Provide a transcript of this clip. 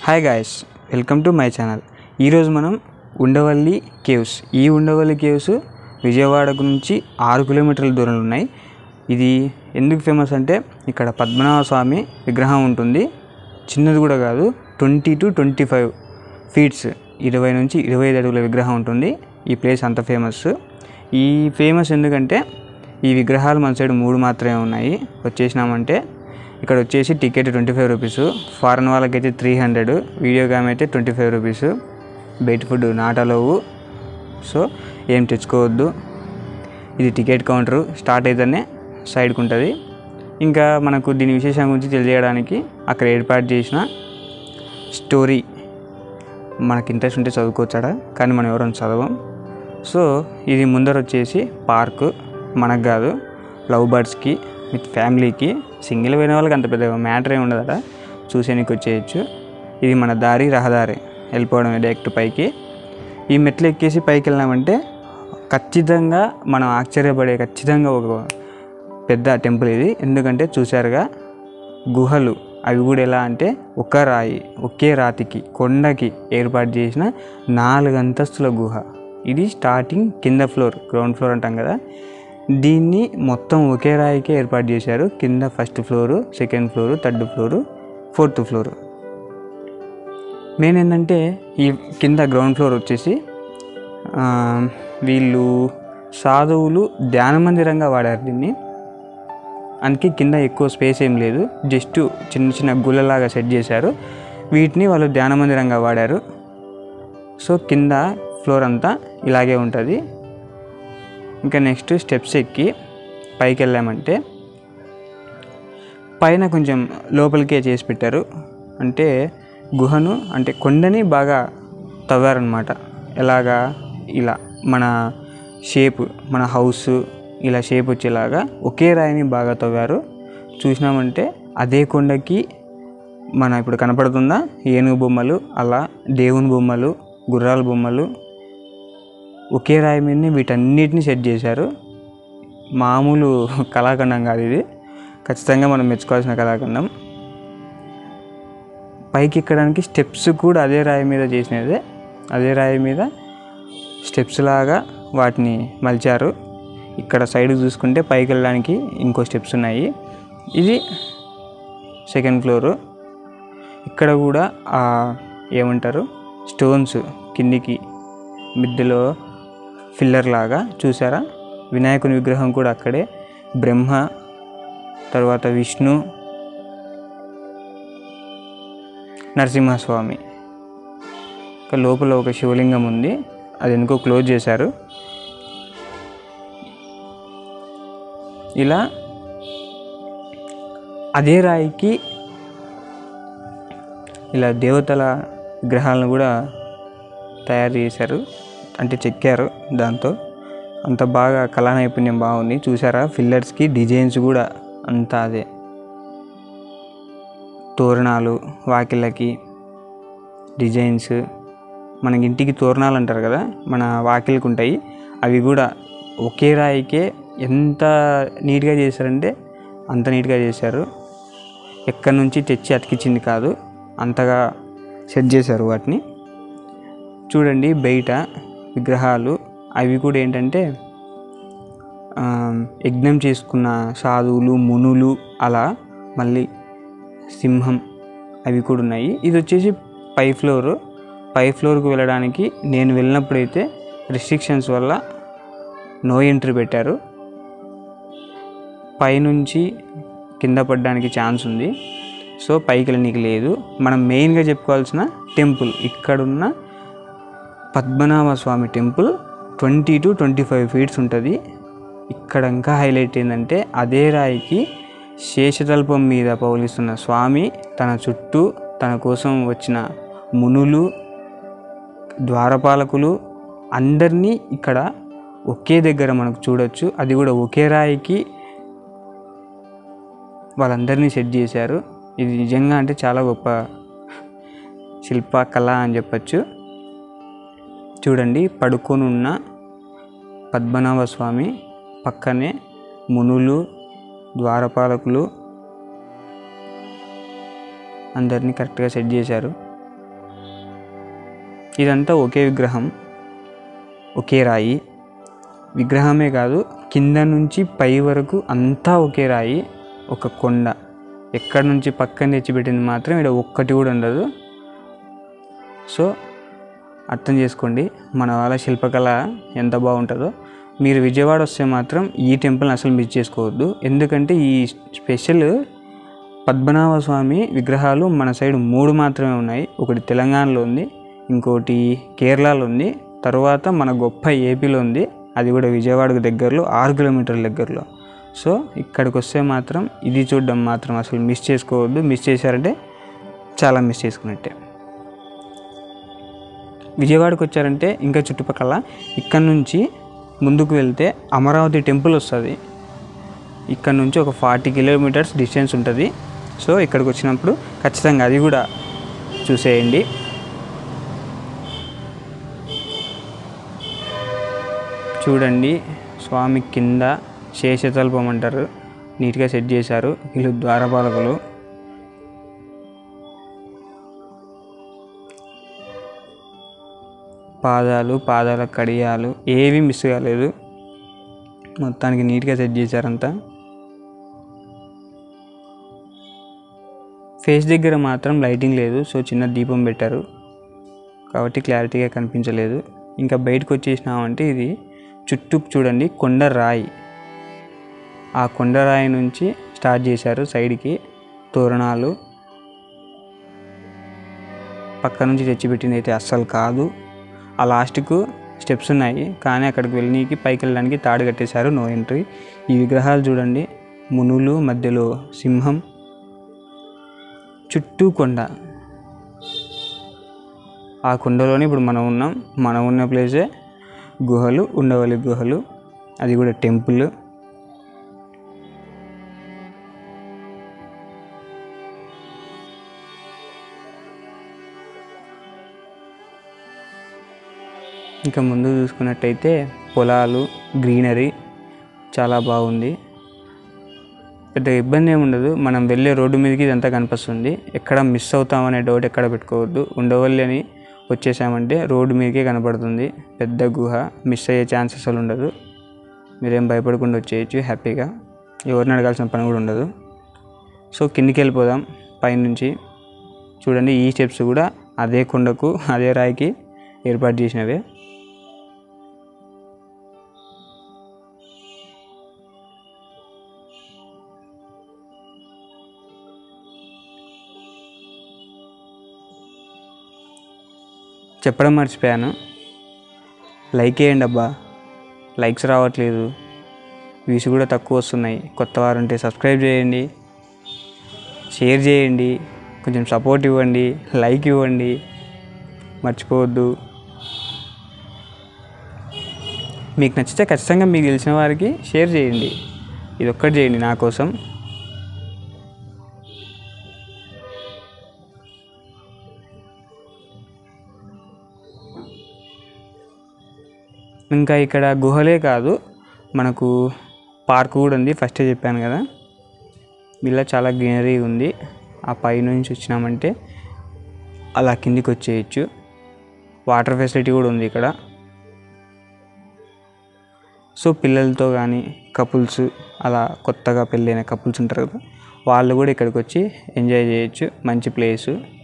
hi guys welcome to my channel ఈరోజు మనం Undavalli caves ఈ ఉండవల్లి కేవ్స్ విజయవాడ నుంచి ఆరు కిలోమీటర్ల దూరంలో ఉన్నాయి ఇది ఎందుకు ఫేమస్ అంటే ఇక్కడ పద్మనాభ స్వామి విగ్రహం ఉంటుంది చిన్నది కూడా కాదు twenty two twenty five feets ఇరవై నుంచి ఇరవై ఐదు అడుగుల విగ్రహం ఉంటుంది ఈ ప్లేస్ అంత ఫేమస్ ఈ ఫేమస్ ఎందుకంటే ఈ విగ్రహాలు మన సైడ్ మూడు మాత్రమే ఉన్నాయి వచ్చేసినామంటే ఇక్కడ వచ్చేసి ticket twenty five rupees foreign వాళ్ళకైతే త్రీ హండ్రెడ్ వీడియో గేమ్ అయితే ట్వంటీ ఫైవ్ రూపీస్ బయట ఫుడ్ నాట్ అలవు సో ఏం తెచ్చుకోవద్దు ఇది టికెట్ కౌంటర్ స్టార్ట్ అయితేనే సైడ్కి ఉంటుంది ఇంకా మనకు దీని విశేషం గురించి తెలియజేయడానికి అక్కడ ఏర్పాటు చేసిన స్టోరీ మనకి ఇంట్రెస్ట్ ఉంటే చదువుకోవచ్చాడా కానీ మనం ఎవరైనా చదవం సో ఇది ముందర వచ్చేసి పార్కు మనకు కాదు లవ్ బర్డ్స్కి విత్ ఫ్యామిలీకి సింగిల్ పోయిన వాళ్ళకి అంత పెద్ద మ్యాటర్ ఏమి ఉండదట చూసేనికి వచ్చేయచ్చు ఇది మన దారి రహదారి వెళ్ళిపోవడం డైరెక్ట్ పైకి ఈ మెట్లు ఎక్కేసి పైకి వెళ్ళినామంటే ఖచ్చితంగా మనం ఆశ్చర్యపడే ఖచ్చితంగా ఒక పెద్ద టెంపుల్ ఇది ఎందుకంటే చూశారుగా గుహలు అవి కూడా ఎలా అంటే ఒక రాయి ఒకే రాతికి కొండకి ఏర్పాటు చేసిన నాలుగు అంతస్తుల గుహ ఇది స్టార్టింగ్ కింద ఫ్లోర్ గ్రౌండ్ ఫ్లోర్ అంటాం కదా దీన్ని మొత్తం ఒకే రాయికే ఏర్పాటు చేశారు కింద first floor second floor third floor fourth floor main ఏంటంటే ఈ కింద గ్రౌండ్ ఫ్లోర్ వచ్చేసి ఆ, వీళ్ళు సాధువులు ధ్యాన మందిరంగా వాడారు దీన్ని అందుకే కింద ఎక్కువ స్పేస్ ఏం లేదు జస్ట్ చిన్న చిన్న గుళ్ళలాగా సెట్ చేశారు వీటిని వాళ్ళు ధ్యాన మందిరంగా వాడారు సో కింద ఫ్లోర్ అంతా ఇలాగే ఉంటుంది ఇంకా నెక్స్ట్ స్టెప్స్ ఎక్కి పైకి వెళ్ళామంటే పైన కొంచెం లోపలికే చేసి పెట్టారు అంటే గుహను అంటే కొండని బాగా తవ్వారనమాట ఎలాగా ఇలా మన షేప్ మన హౌస్ ఇలా షేప్ వచ్చేలాగా ఒకే రాయిని బాగా తవ్వారు చూసినామంటే అదే కొండకి మన ఇప్పుడు కనపడుతుందా ఏనుగు బొమ్మలు అలా దేవుని బొమ్మలు గుర్రాల బొమ్మలు ఒకే రాయి మీదనే వీటన్నిటిని సెట్ చేశారు మామూలు కళాఖండం కాదు ఇది ఖచ్చితంగా మనం మెచ్చుకోవాల్సిన కళాఖండం పైకి ఎక్కడానికి స్టెప్స్ కూడా అదే రాయి మీద చేసినదే అదే రాయి మీద స్టెప్స్ లాగా వాటిని మలిచారు ఇక్కడ సైడ్ చూసుకుంటే పైకి వెళ్ళడానికి ఇంకో స్టెప్స్ ఉన్నాయి ఇది సెకండ్ ఫ్లోరు ఇక్కడ కూడా ఆ ఏమంటారు స్టోన్స్ కిందికి మిద్దెలో ఫిల్లర్ లాగా చూసారా వినాయకుని విగ్రహం కూడా అక్కడే బ్రహ్మ తర్వాత విష్ణు నరసింహస్వామి ఇంకా లోపల ఒక శివలింగం ఉంది అది ఎందుకో క్లోజ్ చేశారు ఇలా అదే రాయికి ఇలా దేవతల విగ్రహాలను కూడా తయారు చేశారు అంటే చెక్కారు దాంతో అంత బాగా కళా నైపుణ్యం బాగుంది చూసారా ఫిల్లర్స్కి డిజైన్స్ కూడా అంతా అదే తోరణాలు వాకిళ్ళకి డిజైన్స్ మనకి ఇంటికి తోరణాలు అంటారు కదా మన వాకిళ్ళకి ఉంటాయి అవి కూడా ఒకే రాయికే ఎంత నీట్గా చేశారంటే అంత నీట్గా చేశారు ఎక్కడి నుంచి తెచ్చి అతికించింది కాదు అంతగా సెట్ చేశారు వాటిని చూడండి బయట విగ్రహాలు అవి కూడా ఏంటంటే ఆ, యజ్ఞం చేసుకున్న సాధువులు మునులు అలా మళ్ళీ సింహం అవి కూడా ఉన్నాయి ఇది వచ్చేసి పై ఫ్లోర్ పై ఫ్లోర్కి వెళ్ళడానికి నేను వెళ్ళినప్పుడైతే రిస్ట్రిక్షన్స్ వల్ల నో ఎంట్రీ పెట్టారు పైనుంచి కింద పడడానికి ఛాన్స్ ఉంది సో పైకి వెళ్ళనీకి లేదు మనం మెయిన్గా చెప్పుకోవాల్సిన టెంపుల్ ఇక్కడున్న Padmanabha Swamy temple twenty two twenty five feets ఉంటుంది ఇక్కడ ఇంకా హైలైట్ ఏంటంటే అదే రాయికి శేషతల్పం మీద పౌలిస్తున్న స్వామి తన చుట్టూ తన కోసం వచ్చిన మునులు ద్వారపాలకులు అందరినీ ఇక్కడ ఒకే దగ్గర మనకు చూడొచ్చు అది కూడా ఒకే రాయికి వాళ్ళందరినీ సెట్ చేశారు ఇది నిజంగా అంటే చాలా గొప్ప శిల్ప కళ అని చెప్పచ్చు చూడండి పడుకొని ఉన్న పద్మనాభ స్వామి పక్కనే మునులు ద్వారపాలకులు అందరినీ కరెక్ట్గా సెట్ చేశారు ఇదంతా ఒకే విగ్రహం ఒకే రాయి విగ్రహమే కాదు కింద నుంచి పై వరకు అంతా ఒకే రాయి ఒక కొండ ఎక్కడి నుంచి పక్కన తెచ్చిపెట్టింది మాత్రం ఇక్కడ ఒక్కటి కూడా ఉండదు సో అర్థం చేసుకోండి మన వాళ్ళ శిల్పకళ ఎంత బాగుంటుందో మీరు విజయవాడ వస్తే మాత్రం ఈ టెంపుల్ని అసలు మిస్ చేసుకోవద్దు ఎందుకంటే ఈ స్పెషల్ పద్మనాభ స్వామి విగ్రహాలు మన సైడ్ మూడు మాత్రమే ఉన్నాయి ఒకటి తెలంగాణలో ఉంది ఇంకోటి కేరళలో ఉంది తర్వాత మన గొప్ప ఏపీలో ఉంది అది కూడా విజయవాడకు దగ్గరలో ఆరు కిలోమీటర్ల దగ్గరలో సో ఇక్కడికి వస్తే మాత్రం ఇది చూడడం మాత్రం అసలు మిస్ చేసుకోవద్దు మిస్ చేశారంటే చాలా మిస్ చేసుకున్నట్టే విజయవాడకు వచ్చారంటే ఇంకా చుట్టుపక్కల ఇక్కడ నుంచి ముందుకు వెళ్తే అమరావతి టెంపుల్ వస్తుంది ఇక్కడ నుంచి ఒక ఫార్టీ కిలోమీటర్స్ డిస్టెన్స్ ఉంటుంది సో ఇక్కడికి వచ్చినప్పుడు ఖచ్చితంగా అది కూడా చూసేయండి చూడండి స్వామి కింద శేషతల్పం అంటారు నీట్గా సెట్ చేశారు వీళ్ళు ద్వారపాలకులు పాదాలు పాదాల కడియాలు ఏవి మిస్ కాలేదు మొత్తానికి నీట్గా సెట్ చేశారంతా ఫేస్ దగ్గర మాత్రం లైటింగ్ లేదు సో చిన్న దీపం పెట్టారు కాబట్టి క్లారిటీగా కనిపించలేదు ఇంకా బయటకు వచ్చేసినామంటే ఇది చుట్టూ చూడండి కొండ రాయి ఆ కొండ రాయి నుంచి స్టార్ట్ చేశారు సైడ్కి తోరణాలు పక్క నుంచి తెచ్చిపెట్టింది అయితే అస్సలు కాదు ఆ లాస్ట్కు స్టెప్స్ ఉన్నాయి కానీ అక్కడికి వెళ్ళనీకి పైకి వెళ్ళడానికి తాడు కట్టేశారు నో ఎంట్రీ ఈ విగ్రహాలు చూడండి మునులు మధ్యలో సింహం చుట్టూ కొండ ఆ కొండలోనే ఇప్పుడు మనం ఉన్నాం మనం ఉన్న ప్లేసే గుహలు ఉండవల్లి గుహలు అది కూడా టెంపుల్ ఇంకా ముందు చూసుకున్నట్టయితే పొలాలు గ్రీనరీ చాలా బాగుంది పెద్ద ఇబ్బంది ఏమి ఉండదు మనం వెళ్ళే రోడ్డు మీదకి ఇదంతా కనిపిస్తుంది ఎక్కడ మిస్ అవుతామనే డౌట్ ఎక్కడ పెట్టుకోవద్దు ఉండవల్లి అని వచ్చేసామంటే రోడ్డు మీదకే కనపడుతుంది పెద్ద గుహ మిస్ అయ్యే ఛాన్స్ అసలు ఉండదు మీరేం భయపడకుండా వచ్చేయచ్చు హ్యాపీగా ఎవరిని అడగాల్సిన పని కూడా ఉండదు సో కిందికి వెళ్ళిపోదాం పైనుంచి చూడండి ఈ స్టెప్స్ కూడా అదే కొండకు అదే రాయికి ఏర్పాటు చేసినవే చెప్పడం మర్చిపోయాను లైక్ వేయండి అబ్బా లైక్స్ రావట్లేదు వ్యూస్ కూడా తక్కువ వస్తున్నాయి కొత్త వారు ఉంటే సబ్స్క్రైబ్ చేయండి షేర్ చేయండి కొంచెం సపోర్ట్ ఇవ్వండి లైక్ ఇవ్వండి మర్చిపోవద్దు మీకు నచ్చితే ఖచ్చితంగా మీకు తెలిసిన వారికి షేర్ చేయండి ఇది ఒక్కటి చేయండి నా కోసం ఇంకా ఇక్కడ గుహలే కాదు మనకు పార్క్ కూడా ఉంది ఫస్టే చెప్పాను కదా ఇలా చాలా గ్రీనరీ ఉంది ఆ పై నుంచి వచ్చినామంటే అలా కిందికి వచ్చేయచ్చు వాటర్ ఫెసిలిటీ కూడా ఉంది ఇక్కడ సో పిల్లలతో కానీ కపుల్స్ అలా కొత్తగా పెళ్ళైన కపుల్స్ ఉంటారు కదా వాళ్ళు కూడా ఇక్కడికి వచ్చి ఎంజాయ్ చేయొచ్చు మంచి ప్లేసు